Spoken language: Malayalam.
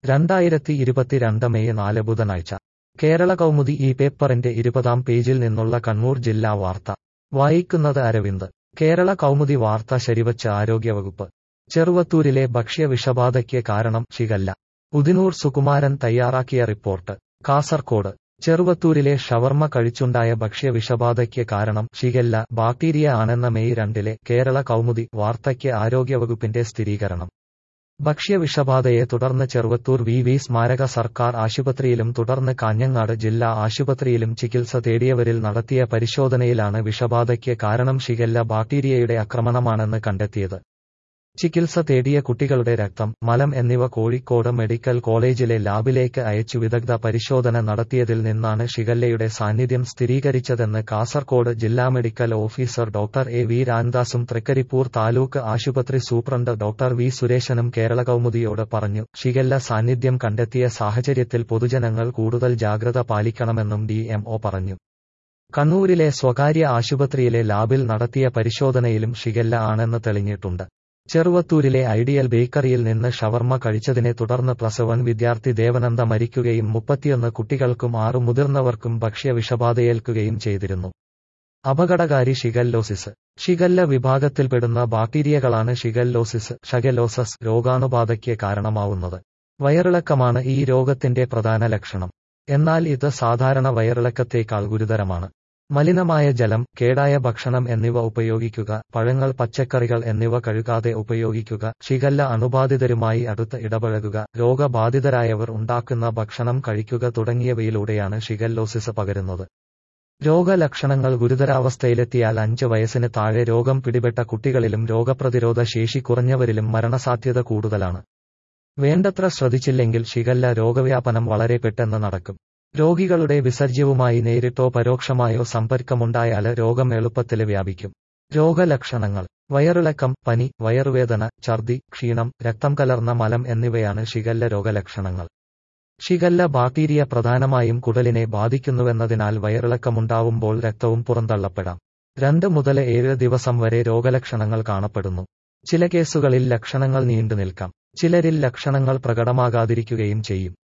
രണ്ടായിരത്തി ഇരുപത്തിരണ്ട് മെയ് നാല് ബുധനാഴ്ച കേരള കൗമുദി ഈ പേപ്പറിന്റെ ഇരുപതാം പേജിൽ നിന്നുള്ള കണ്ണൂർ ജില്ലാ വാർത്ത വായിക്കുന്നത് അരവിന്ദ് കേരള കൗമുദി വാർത്ത ശരിവച്ച് ആരോഗ്യവകുപ്പ് ചെറുവത്തൂരിലെ ഭക്ഷ്യവിഷബാധയ്ക്ക് കാരണം ഷിഗല്ല ഉദിനൂർ സുകുമാരൻ തയ്യാറാക്കിയ റിപ്പോർട്ട് കാസർകോട് ചെറുവത്തൂരിലെ ഷവർമ്മ കഴിച്ചുണ്ടായ ഭക്ഷ്യവിഷബാധയ്ക്ക് കാരണം ഷിഗല്ല ബാക്ടീരിയ ആണെന്ന മെയ് രണ്ടിലെ കേരള കൗമുദി വാർത്തയ്ക്ക് ആരോഗ്യവകുപ്പിന്റെ സ്ഥിരീകരണം ഭക്ഷ്യവിഷബാധയെ തുടർന്ന് ചെറുവത്തൂർ വി വി സ്മാരക സർക്കാർ ആശുപത്രിയിലും തുടർന്ന് കാഞ്ഞങ്ങാട് ജില്ലാ ആശുപത്രിയിലും ചികിത്സ തേടിയവരിൽ നടത്തിയ പരിശോധനയിലാണ് വിഷബാധയ്ക്ക് കാരണം ഷിഗല്ല ബാക്ടീരിയയുടെ ആക്രമണമാണെന്ന് കണ്ടെത്തിയത് ചികിത്സ തേടിയ കുട്ടികളുടെ രക്തം മലം എന്നിവ കോഴിക്കോട് മെഡിക്കൽ കോളേജിലെ ലാബിലേക്ക് അയച്ചു വിദഗ്ധ പരിശോധന നടത്തിയതിൽ നിന്നാണ് ഷിഗല്ലയുടെ സാന്നിധ്യം സ്ഥിരീകരിച്ചതെന്ന് കാസർകോട് ജില്ലാ medical officer doctor A V രാംദാസും തൃക്കരിപ്പൂർ താലൂക്ക് ആശുപത്രി സൂപ്രണ്ട് ഡോക്ടർ വി സുരേശനും കേരള കൗമുദിയോട് പറഞ്ഞു ഷിഗല്ല സാന്നിധ്യം കണ്ടെത്തിയ സാഹചര്യത്തിൽ പൊതുജനങ്ങൾ കൂടുതൽ ജാഗ്രത പാലിക്കണമെന്നും ഡി പറഞ്ഞു കണ്ണൂരിലെ സ്വകാര്യ ആശുപത്രിയിലെ ലാബിൽ നടത്തിയ പരിശോധനയിലും ഷിഗല്ല ആണെന്ന് തെളിഞ്ഞിട്ടുണ്ട് ചെറുവത്തൂരിലെ ഐഡിയൽ ബേക്കറിയിൽ നിന്ന് ഷവർമ്മ കഴിച്ചതിനെ തുടർന്ന് പ്ലസ് വൺ വിദ്യാർത്ഥി ദേവനന്ദ മരിക്കുകയും മുപ്പത്തിയൊന്ന് കുട്ടികൾക്കും ആറു മുതിർന്നവർക്കും ഭക്ഷ്യവിഷബാധയേൽക്കുകയും ചെയ്തിരുന്നു അപകടകാരി ഷിഗല്ലോസിസ് ഷിഗല്ല വിഭാഗത്തിൽപ്പെടുന്ന ബാക്ടീരിയകളാണ് ഷിഗല്ലോസിസ് ഷഗലോസസ് രോഗാണുബാധയ്ക്ക് കാരണമാവുന്നത് വയറിളക്കമാണ് ഈ രോഗത്തിന്റെ പ്രധാന ലക്ഷണം എന്നാൽ ഇത് സാധാരണ വയറിളക്കത്തേക്കാൾ ഗുരുതരമാണ് മലിനമായ ജലം കേടായ ഭക്ഷണം എന്നിവ ഉപയോഗിക്കുക പഴങ്ങൾ പച്ചക്കറികൾ എന്നിവ കഴുകാതെ ഉപയോഗിക്കുക ഷിഗല്ല അണുബാധിതരുമായി അടുത്ത് ഇടപഴകുക രോഗബാധിതരായവർ ഉണ്ടാക്കുന്ന ഭക്ഷണം കഴിക്കുക തുടങ്ങിയവയിലൂടെയാണ് ഷിഗല്ലോസിസ് പകരുന്നത് രോഗലക്ഷണങ്ങൾ ഗുരുതരാവസ്ഥയിലെത്തിയാൽ അഞ്ച് വയസ്സിന് താഴെ രോഗം പിടിപെട്ട കുട്ടികളിലും രോഗപ്രതിരോധ ശേഷി കുറഞ്ഞവരിലും മരണസാധ്യത കൂടുതലാണ് വേണ്ടത്ര ശ്രദ്ധിച്ചില്ലെങ്കിൽ ഷിഗല്ല രോഗവ്യാപനം വളരെ പെട്ടെന്ന് നടക്കും രോഗികളുടെ വിസർജ്യവുമായി നേരിട്ടോ പരോക്ഷമായോ സമ്പർക്കമുണ്ടായാൽ രോഗം എളുപ്പത്തിൽ വ്യാപിക്കും രോഗലക്ഷണങ്ങൾ വയറിളക്കം പനി വയറുവേദന ഛർദി ക്ഷീണം രക്തം കലർന്ന മലം എന്നിവയാണ് ഷിഗല്ല രോഗലക്ഷണങ്ങൾ ഷിഗല്ല ബാക്ടീരിയ പ്രധാനമായും കുടലിനെ ബാധിക്കുന്നുവെന്നതിനാൽ വയറിളക്കമുണ്ടാവുമ്പോൾ രക്തവും പുറന്തള്ളപ്പെടാം രണ്ട് മുതൽ ഏഴ് ദിവസം വരെ രോഗലക്ഷണങ്ങൾ കാണപ്പെടുന്നു ചില കേസുകളിൽ ലക്ഷണങ്ങൾ നീണ്ടു നിൽക്കാം ചിലരിൽ ലക്ഷണങ്ങൾ പ്രകടമാകാതിരിക്കുകയും ചെയ്യും